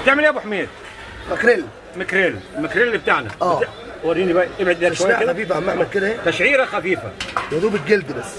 بتعمل ايه يا ابو حميد ماكريل مكريل المكريل بتاعنا اه. بت- وريني بقى ابعد ده شويه تشريح كده خفيف يا عم احمد كده اهي تشعيره خفيفه يا دوب الجلد بس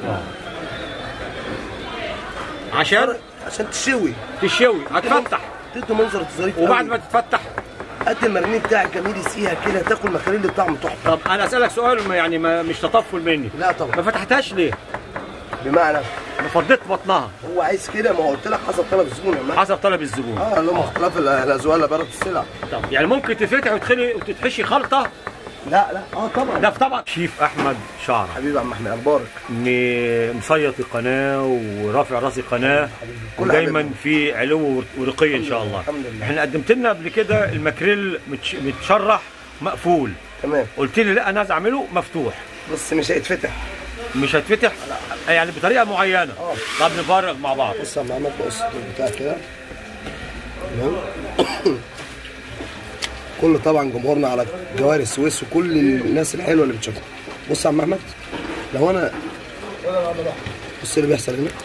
عشان عشان تشوي تشوي هتفتح تدي منظر ظريف وبعد قوي. ما تتفتح قد المرميه بتاعك جميل يسقيها كده تاكل ماكريل بطعم تحفه طب انا اسالك سؤال ما يعني ما مش تطفل مني لا طبعا ما فتحتهاش ليه؟ بمعنى ما فضيت بطنها هو عايز كده ما هو قلت لك حسب طلب الزبون يا عم حسب طلب الزبون اه اللي هم اختلاف ال- الاذواق لبارة السلع طب يعني ممكن تفتح وتخلي وتتحشي خلطه لا لا اه طبعا ده في طبق شيف احمد شعره حبيبي يا عم احمد اخبارك م- مسيط القناه ورافع راس القناه كل ودايما حبيبي. في علو ورقي ان شاء الله الحمد لله. احنا قدمت لنا قبل كده الماكريل متش- متشرح مقفول تمام قلت لي لا انا عايز اعمله مفتوح بس مش هيتفتح مش هتفتح يعني بطريقه معينه اه. طب نفرغ مع بعض بص يا عم احمد بص بتاع كده تمام كل طبعا جمهورنا على جوار السويس وكل الناس الحلوه اللي بتشوفنا بص يا عم احمد لو انا بص اللي بيحصل هنا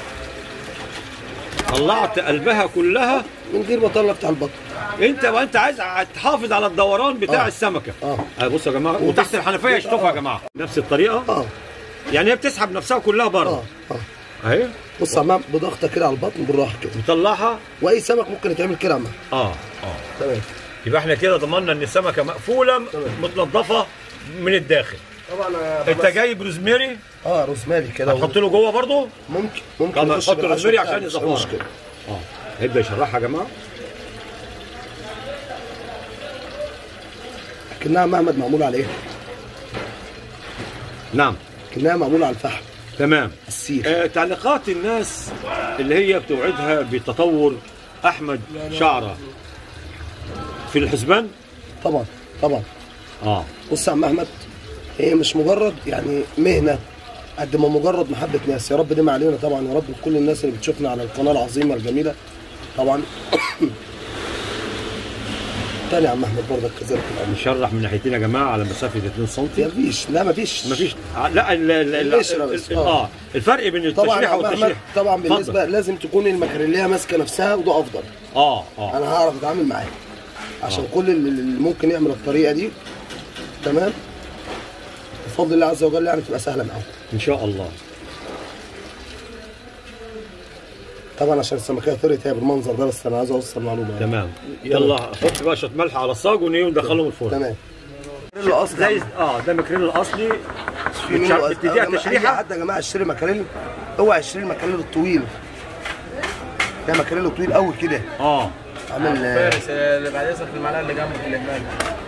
طلعت قلبها كلها من غير ما اطلع افتح البطن انت وانت عايز تحافظ على الدوران بتاع اه. السمكه اه. اه بصوا يا جماعه وتحت الحنفيه يشطفها يا جماعه نفس الطريقه اه يعني هي بتسحب نفسها كلها اه بره اه اهي بص يا عم بضغطه كده على البطن بالراحه كده مطلعها واي سمك ممكن يتعمل كده يا عم اه اه تمام يبقى احنا كده ضمننا ان السمكه مقفوله متنظفه من الداخل طبعا أنا انت جايب روزميري اه روزماري كده هتحط له جوه برضه ممكن ممكن طبعا يخش نحط بالعشرة روزماري بتاعه، عشان مش يزفرها. مشكله اه هيبدا يشرحها يا جماعه كأنها محمد معمول على ايه؟ نعم كأنها معمول على الفحم تمام السيخ آه تعليقات الناس اللي هي بتوعدها بتطور احمد شعره في الحسبان طبعا طبعا اه بص يا عم احمد هي مش مجرد يعني مهنه قد ما مجرد محبه ناس يا رب دي علينا طبعا يا رب كل الناس اللي بتشوفنا على القناه العظيمه الجميله طبعا تاني يا عم احمد برضك كذلك الامر نشرح من ناحيتين يا جماعه على مسافه 2 سم مفيش لا مفيش مفيش لا ال ال ال القشرة بس، ال- آه. اه الفرق بين طبعا يا التشريح عم احمد والتشريح طبعا اتفضل. بالنسبه لازم تكون المكريليه ماسكه نفسها وده افضل اه اه انا هعرف اتعامل معاه عشان كل اللي اللي ممكن يعمل الطريقه دي تمام بفضل الله عز وجل يعني تبقى سهله معاهم ان شاء الله طبعا عشان السمكيه طرت هي بالمنظر ده بس انا عايز اوصل معلومه يعني. تمام يلا حط بقى شويه ملح على الصاج ونيجي ندخلهم الفرن تمام الاصل زي اه ده ماكريل الاصلي في منه بتشع- بتديها أي تشريحه حد يا جماعه اشتري مكاريل اوعى اشتري المكاريل الطويل ده مكاريل طويل قوي كده اه عامل آه، فارس اللي بعد اذنك في المعلقه اللي جنبك اللي هناك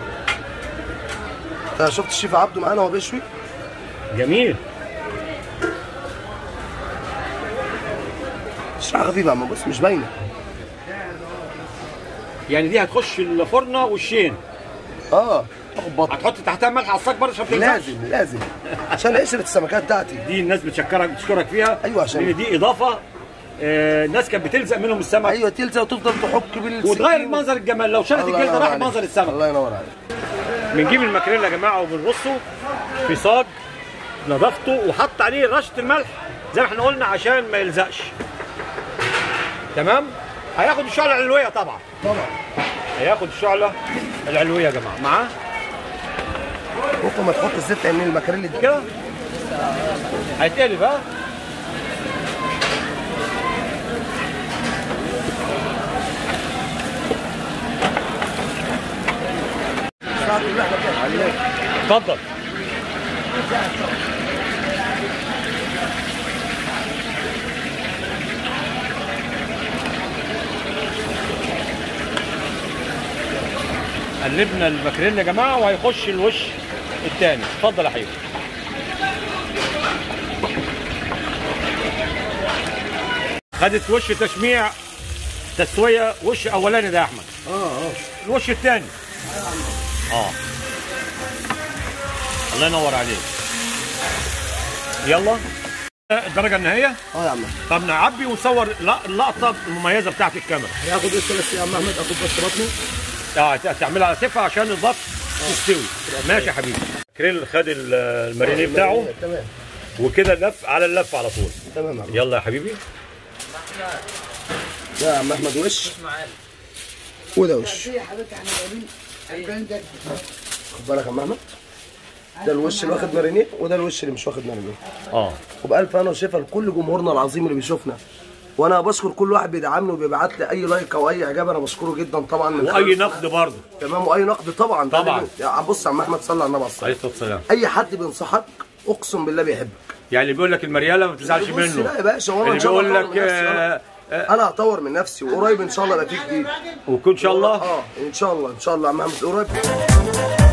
انت شفت الشيف عبده معانا وهو بيشوي جميل تشريحه خفيفه يا عم بص مش باينه يعني دي هتخش الفرن وشين اه تاخد بطن هتحط تحتها ملح على الصاج برضه عشان ما تلزقش. لازم لازم عشان قشره السمكات بتاعتي دي الناس بتشكرك بتشكرك فيها أيوة عشان- لان دي اضافه آه الناس كانت بتلزق منهم السمك ايوه تلزق وتفضل تحك بالسكين وتغير المنظر الجمال لو شالت الله الجلد ينور راح عليك. منظر السمك الله ينور عليك بنجيب الماكريل يا جماعه وبنرصه في صاج نظافته وحط عليه رشه الملح زي ما احنا قلنا عشان ما يلزقش تمام هياخد الشعله العلويه طبعا طبعا هياخد الشعله العلويه يا جماعه معاه ممكن ما تحط الزيت من المكاريل دي كده هيتقلب ها الساعه كلها احنا كده عليك اتفضل قلبنا الماكريل يا جماعه وهيخش الوش الثاني اتفضل يا حبيبي خدت وش تشميع تسويه وش اولاني ده يا احمد اه اه الوش الثاني اه الله ينور عليك يلا الدرجه النهائيه اه يا عم طب نعبي ونصور لا- اللقطه المميزه بتاعت الكاميرا هياخد قشره بس يا عم احمد اخد بس بطنه اه ت- تعملها على سفه عشان البط تستوي ماشي يا حبيبي كريل خد ال- المارينيه بتاعه تمام وكده لف على اللف على طول تمام يا عم يلا يا حبيبي ده يا عم احمد وش وده وش يا حضرتك احنا جايبين 40 ده خد بالك يا عم احمد ده الوش اللي واخد مارينيه وده الوش اللي مش واخد مارينيه اه وبألف انا وشفا لكل جمهورنا العظيم اللي بيشوفنا وانا بشكر كل واحد بيدعمني وبيبعت لي اي لايك او اي اعجاب انا بشكره جدا طبعا من واي خلال- نقد برضه تمام واي نقد طبعا ده طبعاً. اللي- يا بص يا عم احمد صلى على النبي عليه الصلاة عليه الصلاه والسلام اي حد بينصحك اقسم بالله بيحبك يعني اللي بيقول لك المرياله ما تزعلش بص منه لا يا باشا وانا اللي ان شاء الله بيقول هطور لك من نفسي آه، انا انا هطور من نفسي وقريب ان شاء الله يبقى في جديد وكن ان شاء الله اه ان شاء الله ان شاء الله يا عم احمد قريب